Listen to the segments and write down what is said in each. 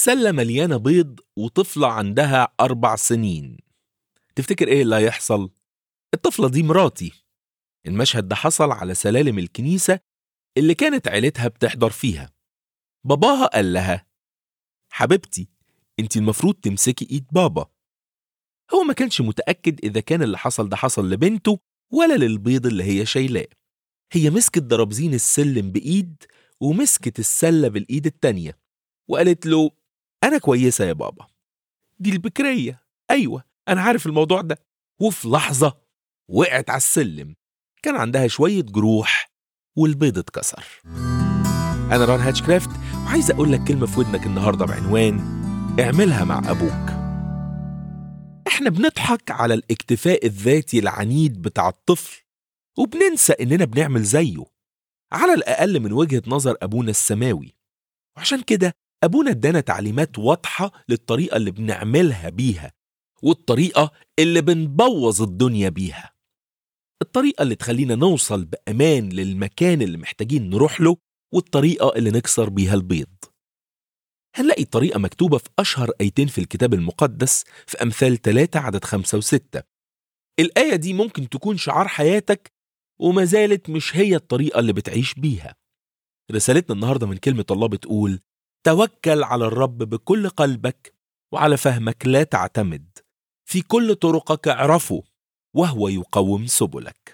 سلة مليانة بيض وطفلة عندها أربع سنين تفتكر إيه اللي هيحصل؟ الطفلة دي مراتي المشهد ده حصل على سلالم الكنيسة اللي كانت عيلتها بتحضر فيها باباها قال لها حبيبتي انت المفروض تمسكي ايد بابا هو ما كانش متأكد إذا كان اللي حصل ده حصل لبنته ولا للبيض اللي هي شايلاه هي مسكت درابزين السلم بإيد ومسكت السلة بالإيد التانية وقالت له أنا كويسة يا بابا دي البكرية أيوة أنا عارف الموضوع ده وفي لحظة وقعت على السلم كان عندها شوية جروح والبيض اتكسر أنا ران هاتشكرافت وعايز أقول لك كلمة في ودنك النهاردة بعنوان اعملها مع أبوك احنا بنضحك على الاكتفاء الذاتي العنيد بتاع الطفل وبننسى إننا بنعمل زيه على الأقل من وجهة نظر أبونا السماوي وعشان كده أبونا ادانا تعليمات واضحة للطريقة اللي بنعملها بيها والطريقة اللي بنبوظ الدنيا بيها الطريقة اللي تخلينا نوصل بأمان للمكان اللي محتاجين نروح له والطريقة اللي نكسر بيها البيض هنلاقي الطريقة مكتوبة في أشهر آيتين في الكتاب المقدس في أمثال 3 عدد 5 و6 الآية دي ممكن تكون شعار حياتك وما زالت مش هي الطريقة اللي بتعيش بيها رسالتنا النهاردة من كلمة الله بتقول توكل على الرب بكل قلبك وعلى فهمك لا تعتمد في كل طرقك اعرفه وهو يقوم سبلك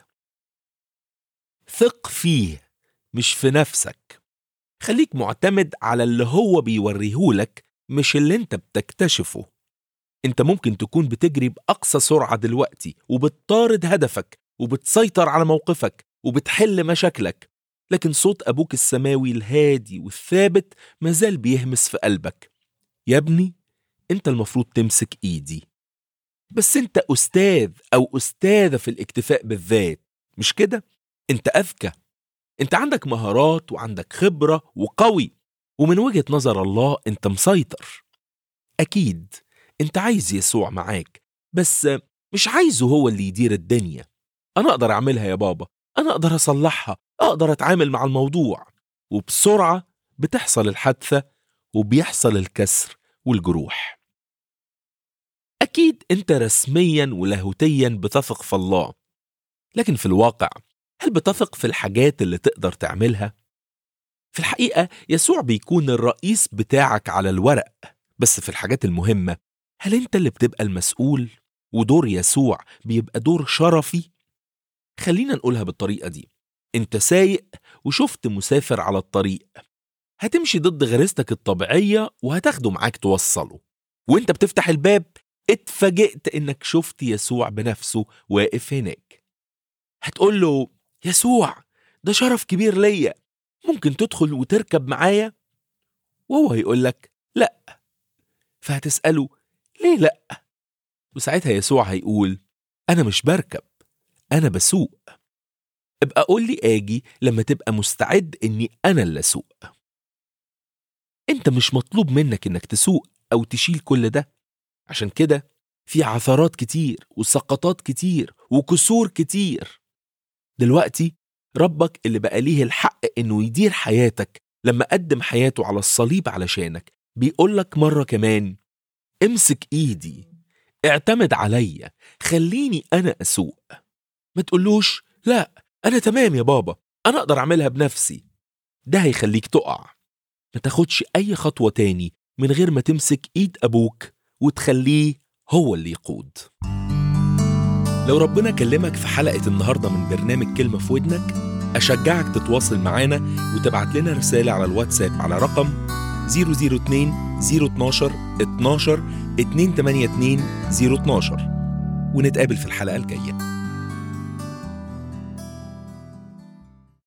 ثق فيه مش في نفسك خليك معتمد على اللي هو بيوريهولك مش اللي انت بتكتشفه انت ممكن تكون بتجري بأقصى سرعة دلوقتي وبتطارد هدفك وبتسيطر على موقفك وبتحل مشاكلك لكن صوت أبوك السماوي الهادي والثابت مازال بيهمس في قلبك يا ابني انت المفروض تمسك ايدي بس انت أستاذ أو أستاذة في الاكتفاء بالذات مش كده؟ انت أذكى انت عندك مهارات وعندك خبرة وقوي ومن وجهة نظر الله انت مسيطر أكيد انت عايز يسوع معاك بس مش عايزه هو اللي يدير الدنيا أنا أقدر أعملها يا بابا أنا أقدر أصلحها أقدر أتعامل مع الموضوع وبسرعة بتحصل الحادثة وبيحصل الكسر والجروح أكيد أنت رسميا ولاهوتيا بتثق في الله لكن في الواقع هل بتثق في الحاجات اللي تقدر تعملها؟ في الحقيقة يسوع بيكون الرئيس بتاعك على الورق بس في الحاجات المهمة هل أنت اللي بتبقى المسؤول؟ ودور يسوع بيبقى دور شرفي؟ خلينا نقولها بالطريقة دي أنت سايق وشفت مسافر على الطريق هتمشي ضد غريزتك الطبيعية وهتاخده معاك توصله وانت بتفتح الباب اتفاجئت انك شفت يسوع بنفسه واقف هناك هتقول له يسوع ده شرف كبير ليا ممكن تدخل وتركب معايا وهو هيقول لك لا فهتسأله ليه لا وساعتها يسوع هيقول أنا مش بركب أنا بسوق ابقى قول لي آجي لما تبقى مستعد إني أنا اللي أسوق أنت مش مطلوب منك إنك تسوق أو تشيل كل ده عشان كده في عثرات كتير وسقطات كتير وكسور كتير دلوقتي ربك اللي بقى ليه الحق إنه يدير حياتك لما قدم حياته على الصليب علشانك بيقولك مرة كمان امسك إيدي اعتمد عليا خليني أنا أسوق ما تقولوش لا أنا تمام يا بابا أنا أقدر أعملها بنفسي ده هيخليك تقع ما تاخدش أي خطوة تاني من غير ما تمسك إيد أبوك وتخليه هو اللي يقود لو ربنا كلمك في حلقة النهاردة من برنامج كلمة في ودنك أشجعك تتواصل معانا وتبعت لنا رسالة على الواتساب على رقم 002 012 12 282 012 ونتقابل في الحلقة الجاية